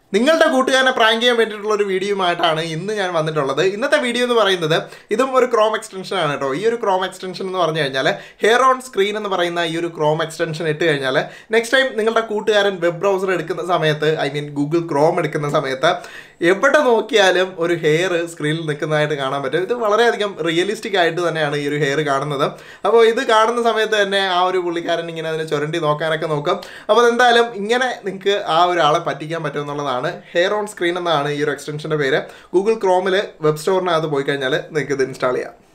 നിങ്ങളുടെ കൂട്ടുകാരനെ പ്രാങ്ക് ചെയ്യാൻ വേണ്ടിയിട്ടുള്ള ഒരു വീഡിയോയുമായിട്ടാണ് ഇന്ന് ഞാൻ വന്നിട്ടുള്ളത് ഇന്നത്തെ വീഡിയോ എന്ന് പറയുന്നത് ഇതും ഒരു ക്രോം എക്സ്റ്റൻഷൻ ആണ് കേട്ടോ ഈ ഒരു ക്രോം എക്സ്റ്റൻഷൻ എന്ന് പറഞ്ഞു കഴിഞ്ഞാൽ ഹെയർ ഓൺ സ്ക്രീൻ എന്ന് പറയുന്ന ഈ ഒരു ക്രോം എക്സ്റ്റൻഷൻ ഇട്ട് കഴിഞ്ഞാൽ നെക്സ്റ്റ് ടൈം നിങ്ങളുടെ കൂട്ടുകാരൻ വെബ് ബ്രൗസർ എടുക്കുന്ന സമയത്ത് ഐ മീൻ ഗൂഗിൾ ക്രോം എടുക്കുന്ന സമയത്ത് എവിടെ നോക്കിയാലും ഒരു ഹെയർ സ്ക്രീനിൽ നിൽക്കുന്നതായിട്ട് കാണാൻ പറ്റും ഇത് വളരെയധികം റിയലിസ്റ്റിക് ആയിട്ട് തന്നെയാണ് ഈ ഒരു ഹെയർ കാണുന്നത് അപ്പോൾ ഇത് കാണുന്ന സമയത്ത് തന്നെ ആ ഒരു പുള്ളിക്കാരൻ ഇങ്ങനെ അതിനെ ചുരണ്ടി നോക്കാനൊക്കെ നോക്കും അപ്പോൾ എന്തായാലും ഇങ്ങനെ നിങ്ങൾക്ക് ആ ഒരാളെ പറ്റിക്കാൻ പറ്റും എന്നുള്ളതാണ് ഹെയർ ഓൺ സ്ക്രീൻ എന്നാണ് ഈ ഒരു എക്സ്റ്റൻഷൻ്റെ പേര് ഗൂഗിൾ ക്രോമിൽ വെബ് സ്റ്റോറിനകത്ത് പോയി കഴിഞ്ഞാൽ നിങ്ങൾക്ക് ഇത് ഇൻസ്റ്റാൾ ചെയ്യാം